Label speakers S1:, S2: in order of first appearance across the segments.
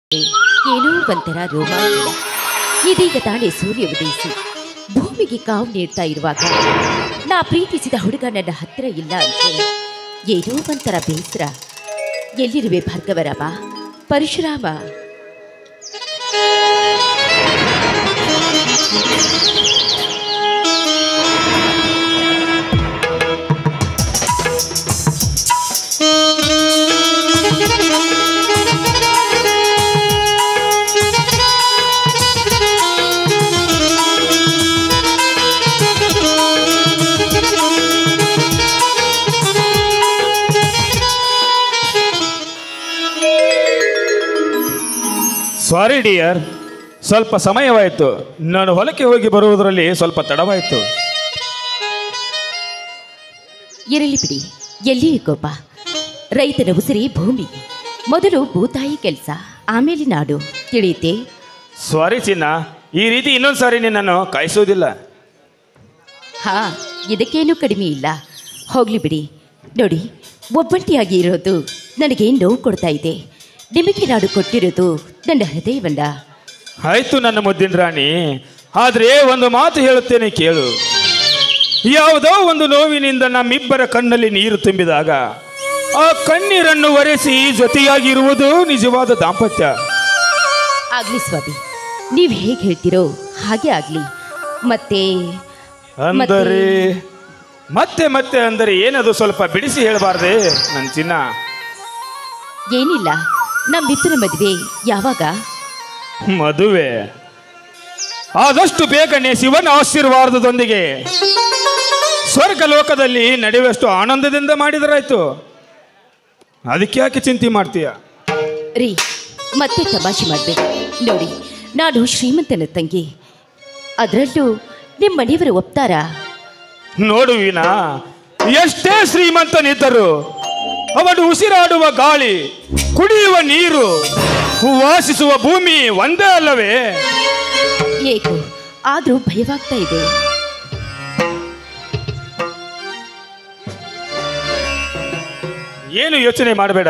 S1: ಏನೋ ಒಂಥರ ರೋಮಾಂಚನ ಇದೀಗ ತಾನೇ ಸೂರ್ಯ ಉದಯಿಸಿ ಭೂಮಿಗೆ ಕಾವು ನೀಡ್ತಾ ಇರುವಾಗ ನಾ ಪ್ರೀತಿಸಿದ ಹುಡುಗ ನನ್ನ ಹತ್ತಿರ ಇಲ್ಲ ಅಂದ್ರೆ ಏನೋ ಒಂಥರ ಬೇಸರ ಎಲ್ಲಿರುವೆ ಭಾರ್ಗವರಾಮ ಪರಶುರಾಮ
S2: ಸಾರಿ ಡಿಯರ್ ಸ್ವಲ್ಪ ಸಮಯವಾಯಿತು ನಾನು ಹೊಲಕ್ಕೆ ಹೋಗಿ ಬರುವುದರಲ್ಲಿ ಸ್ವಲ್ಪ ತಡವಾಯಿತು
S1: ಇರಲಿ ಬಿಡಿ ಎಲ್ಲಿ ಕೋಪ ರೈತನ ಉಸಿರಿ ಭೂಮಿ ಮೊದಲು ಭೂತಾಯಿ ಕೆಲಸ ಆಮೇಲೆ ನಾಡು ತಿಳಿಯುತ್ತೆ
S2: ಸಾರಿ ಚಿನ್ನ ಈ ರೀತಿ ಇನ್ನೊಂದು ಸಾರಿ ನಿನ್ನನ್ನು ಕಾಯಿಸೋದಿಲ್ಲ
S1: ಹಾ ಇದಕ್ಕೇನು ಕಡಿಮೆ ಇಲ್ಲ ಹೋಗ್ಲಿ ಬಿಡಿ ನೋಡಿ ಒಬ್ಬಂಟಿಯಾಗಿ ಇರೋದು ನನಗೆ ನೋವು ಕೊಡ್ತಾ ಇದೆ ನಿಮಗೆ ನಾಡು ಕೊಟ್ಟಿರೋದು ನನ್ನ ಹೃದಯವನ್ನ
S2: ಆಯ್ತು ನನ್ನ ಮುದ್ದಿನ ರಾಣಿ ಆದರೆ ಒಂದು ಮಾತು ಹೇಳುತ್ತೇನೆ ಕೇಳು ಯಾವುದೋ ಒಂದು ನೋವಿನಿಂದ ನಮ್ಮಿಬ್ಬರ ಕಣ್ಣಲ್ಲಿ ನೀರು ತುಂಬಿದಾಗ ಆ ಕಣ್ಣೀರನ್ನು ಒರೆಸಿ ಜೊತೆಯಾಗಿರುವುದು ನಿಜವಾದ ದಾಂಪತ್ಯ
S1: ಆಗ್ಲಿ ಸ್ವಾಮಿ ನೀವು ಹೇಗೆ ಹೇಳ್ತೀರೋ ಹಾಗೆ ಆಗ್ಲಿ ಮತ್ತೆ
S2: ಅಂದರೆ ಮತ್ತೆ ಮತ್ತೆ ಅಂದರೆ ಏನದು ಸ್ವಲ್ಪ ಬಿಡಿಸಿ ಹೇಳಬಾರ್ದೆ ನನ್ನ ಚಿನ್ನ
S1: ಏನಿಲ್ಲ ನಮ್ಮಿಬ್ಬರ ಮದುವೆ ಯಾವಾಗ
S2: ಮದುವೆ ಆದಷ್ಟು ಬೇಗನೆ ಶಿವನ ಆಶೀರ್ವಾದದೊಂದಿಗೆ ಸ್ವರ್ಗ ಲೋಕದಲ್ಲಿ ನಡೆಯುವಷ್ಟು ಆನಂದದಿಂದ ಮಾಡಿದರಾಯ್ತು ಅದಕ್ಕೆ ಯಾಕೆ ಚಿಂತೆ ಮಾಡ್ತೀಯ
S1: ರೀ ಮತ್ತೆ ತಮಾಷೆ ಮಾಡಬೇಡಿ ನೋಡಿ ನಾನು ಶ್ರೀಮಂತನ ತಂಗಿ ಅದರಲ್ಲೂ ನಿಮ್ಮ ಮನೆಯವರು ಒಪ್ತಾರಾ
S2: ನೋಡುವಿನ ಎಷ್ಟೇ ಶ್ರೀಮಂತನಿದ್ದರು ಅವನು ಉಸಿರಾಡುವ ಗಾಳಿ ಕುಡಿಯುವ ನೀರು ವಾಸಿಸುವ ಭೂಮಿ ಒಂದೇ ಅಲ್ಲವೇ
S1: ಏಕೋ ಆದರೂ ಭಯವಾಗ್ತಾ ಇದೆ
S2: ಏನು ಯೋಚನೆ ಮಾಡಬೇಡ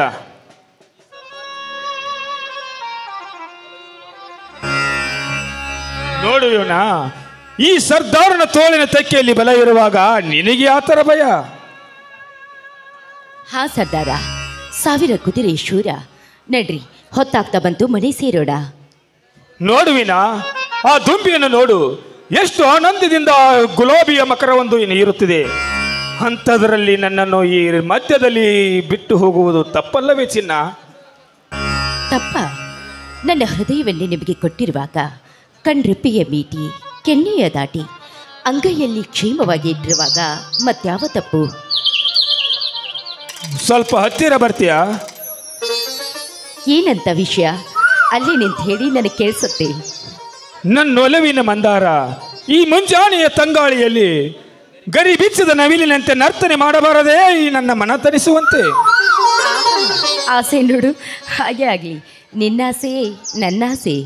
S2: ನೋಡು ಇವನ ಈ ಸರ್ದಾರನ ತೋಳಿನ ತೆಕ್ಕೆಯಲ್ಲಿ ಬಲ ಇರುವಾಗ ನಿನಗೆ ಆ ಥರ ಭಯ
S1: ಹಾ ಸರ್ದಾರ ಸಾವಿರ ಕುದುರೆ ಶೂರ ನಡ್ರಿ ಹೊತ್ತಾಗ್ತಾ ಬಂತು ಮನೆ ಸೇರೋಣ
S2: ನೋಡುವಿನ ಆ ದುಂಬಿಯನ್ನು ನೋಡು ಎಷ್ಟು ಆನಂದದಿಂದ ಆ ಗುಲಾಬಿಯ ಮಕರವೊಂದು ನೀರುತ್ತಿದೆ ಅಂಥದ್ರಲ್ಲಿ ನನ್ನನ್ನು ಈ ಮಧ್ಯದಲ್ಲಿ ಬಿಟ್ಟು ಹೋಗುವುದು ತಪ್ಪಲ್ಲವೇ ಚಿನ್ನ
S1: ತಪ್ಪ ನನ್ನ ಹೃದಯವನ್ನೇ ನಿಮಗೆ ಕೊಟ್ಟಿರುವಾಗ ಕಣ್ರೆಪ್ಪೆಯ ಮೀಟಿ ಕೆನ್ನೆಯ ದಾಟಿ ಅಂಗೈಯಲ್ಲಿ ಕ್ಷೇಮವಾಗಿ ಇಟ್ಟಿರುವಾಗ ಮತ್ಯಾವ ತಪ್ಪು
S2: ಸ್ವಲ್ಪ ಹತ್ತಿರ ಬರ್ತೀಯಾ
S1: ಏನಂತ ವಿಷಯ ಅಲ್ಲಿ ನಿಂತು ಹೇಳಿ ನನಗೆ ಕೇಳಿಸುತ್ತೆ
S2: ನನ್ನ ಒಲವಿನ ಮಂದಾರ ಈ ಮುಂಜಾನೆಯ ತಂಗಾಳಿಯಲ್ಲಿ ಗರಿ ಬಿಚ್ಚಿದ ನವಿಲಿನಂತೆ ನರ್ತನೆ ಮಾಡಬಾರದೇ ಈ ನನ್ನ ಮನ ತರಿಸುವಂತೆ
S1: ಆಸೆ ನೋಡು ಹಾಗೆ ಆಗಲಿ ನಿನ್ನಾಸೆ ನನ್ನಾಸೆ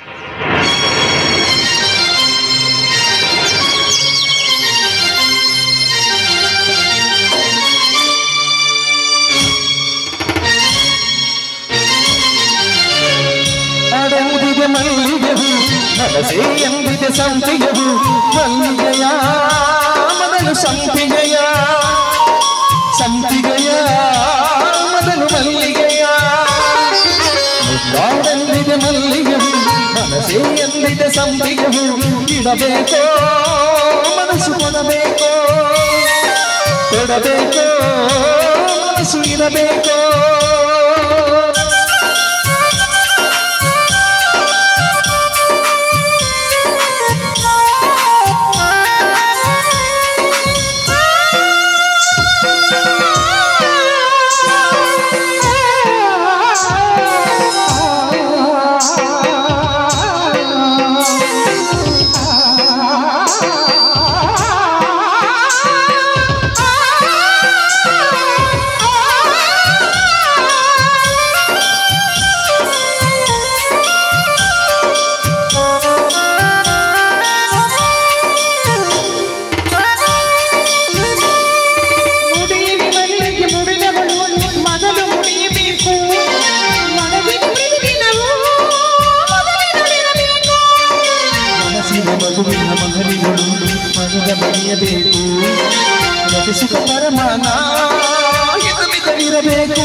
S3: ಅಡಂದಿದೆ ಮಲ್ಲಿಗೆವು ಮನಸೇ ಎಂದಿದೆ ಸಂಪಿಗೆವು ಮಲ್ಲಿಗೆಯ ಮೊದಲು ಸಂಪಿಗೆಯ ಸಂಪಿಗೆಯ ಮೊದಲು ಮಲ್ಲಿಗೆಯ ಮುದ್ದಾಡಂದಿದೆ ಮಲ್ಲಿಗೆವು ಮನಸೇ ಎಂದಿದೆ ಸಂಪಿಗೆವು ಇಡಬೇಕೋ ಮನಸ್ಸು ಕೊಡಬೇಕೋ ಕೊಡಬೇಕೋ ಮನಸ್ಸು ಇರಬೇಕೋ
S4: ಆ
S3: ಮರೆಯಬೇಕು ಪ್ರತಿ ಸುಖ ಪರಮಾನ ಇರಬೇಕು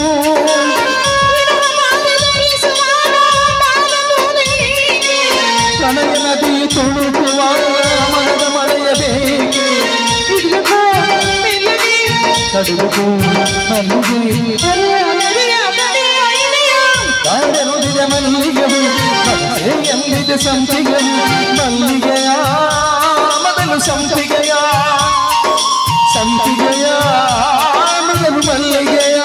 S3: ಪ್ರಣಯ ನದಿ ತುಳುಕುವ ಮನದ ಮಳೆಯಬೇಕು ತಡುಕು ಕಾಡನುಡಿದ ಮಲ್ಲಿಗೆಯು ಮನಸೇ ಎಂದಿದೆ ಸಂಪಿಗೆಯು ಮಲ್ಲಿಗೆಯ ಮೊದಲು ಸಂಪಿಗೆಯ ಸಂಪಿಗೆಯ ಮೊದಲು ಮಲ್ಲಿಗೆಯ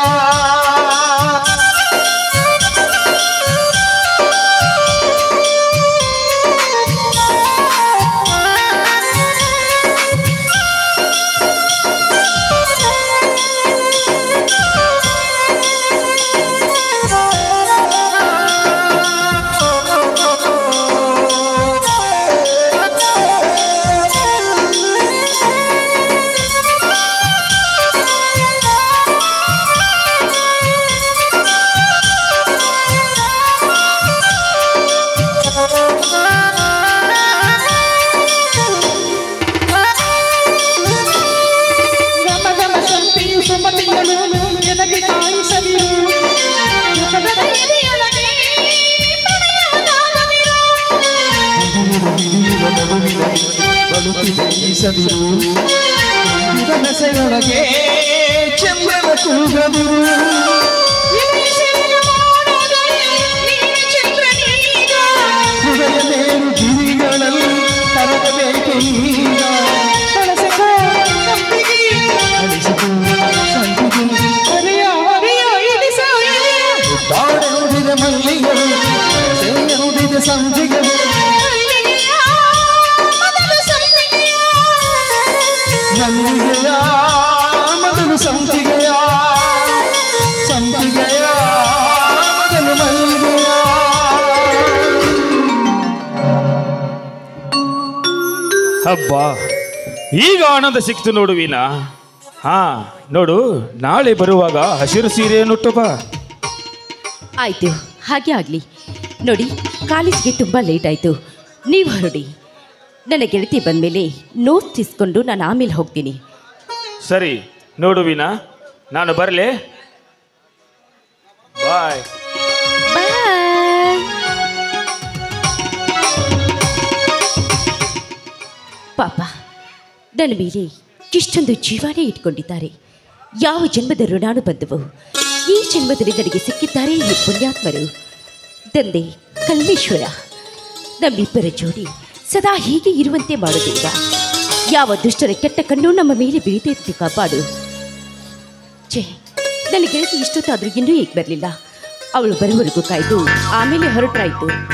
S4: ಗಮ ಗಮ ಸಂಪಿಯು ಸುಮತಿಯಲು ಎನಗೆ ಕಾಯಿಸದಿರು ಮುಖದ ಎದೆಯೊಳಗೆ ಪ್ರಣಯವಾಗದಿರು.
S3: ಬಳುಕಿಸದಿರು ಮನಸ್ಸೆಯೊಳಗೆ ಚಂದನ ಕೂಗದಿರು
S4: ವಿದೇಶಿಯ ಮೋಡಗೆ ನೀನು ಚಂದ್ರನೀಗ.
S3: ಹೃದಯ ಮೇರು ಗಿರಿಗಳಲ್ಲಿ ಕರಗಬೇಕು ಈಗ
S4: ಬಳಸಕೋ ಕಂಪಿಗೆ.
S3: ಅಳಿಸಿತು ಸಂಪಿಗೆ
S4: ಹರಿಯ ಹರಿಯ ಇಳಿಸೋ ಇಳಿಯ.
S3: ತಾಡೆನುಡಿದ ಮಲ್ಲಿಗೆಗಳು ಸೇನುಡಿದ ಸಂಪಿಗೆಗಳು
S4: ಮಲ್ಲಿಗೆಯ ಮೊದಲು ಸಂಪಿಗೆಯ.
S3: ಮಲ್ಲಿಗೆಯ ಮೊದಲು ಸಂಪಿಗೆಯ ಸಂಪಿಗೆಯ ಮೊದಲು ಮಲ್ಲಿಗೆಯ
S2: ಹಬ್ಬ ಈಗ ಆನಂದ ಸಿಕ್ತು ನೋಡುವಿನ ಹಾ ನೋಡು ನಾಳೆ ಬರುವಾಗ ಹಸಿರು ಸೀರೆಯನ್ನುಟ್ಟು ಬಾ
S1: ಆಯ್ತು ಹಾಗೆ ಆಗಲಿ ನೋಡಿ ಕಾಲೇಜ್ಗೆ ತುಂಬ ಲೇಟ್ ಆಯಿತು ನೀವು ಹೊರಡಿ ನನ್ನ ಗೆಳತಿ ಬಂದಮೇಲೆ ನೋಟ್ಸ್ ಇಸ್ಕೊಂಡು ನಾನು ಆಮೇಲೆ ಹೋಗ್ತೀನಿ
S2: ಸರಿ ನೋಡುವಿನ ನಾನು ಬರಲೇ ಬಾಯ್
S1: ಬಾಯ್ ಪಾಪ ನನ್ನ ಮೇಲೆ ಇಷ್ಟೊಂದು ಜೀವನೇ ಇಟ್ಕೊಂಡಿದ್ದಾರೆ ಯಾವ ಜನ್ಮದ ಋಣಾನು ಬಂದವು ಈ ಜನ್ಮದಲ್ಲಿ ನನಗೆ ಸಿಕ್ಕಿದ್ದಾರೆ ಈ ಪುಣ್ಯಾತ್ಮರು ತಂದೆ ಕಲ್ಮೇಶ್ವರ ನಮ್ಮಿಬ್ಬರ ಜೋಡಿ ಸದಾ ಹೀಗೆ ಇರುವಂತೆ ಮಾಡುವುದಿಲ್ಲ ಯಾವ ದುಷ್ಟರ ಕೆಟ್ಟ ಕಣ್ಣು ನಮ್ಮ ಮೇಲೆ ಬೀಳದೆ ಕಾಪಾಡು ಛೇ ನನ್ನ ಗೆಳತಿ ಇಷ್ಟೊತ್ತಾದ್ರೂ ಇನ್ನೂ ಈಗ ಬರಲಿಲ್ಲ ಅವಳು ಬರುವವರೆಗೂ ಕಾಯ್ದು ಆಮೇಲೆ ಹೊರಟ್ರಾಯ್ತು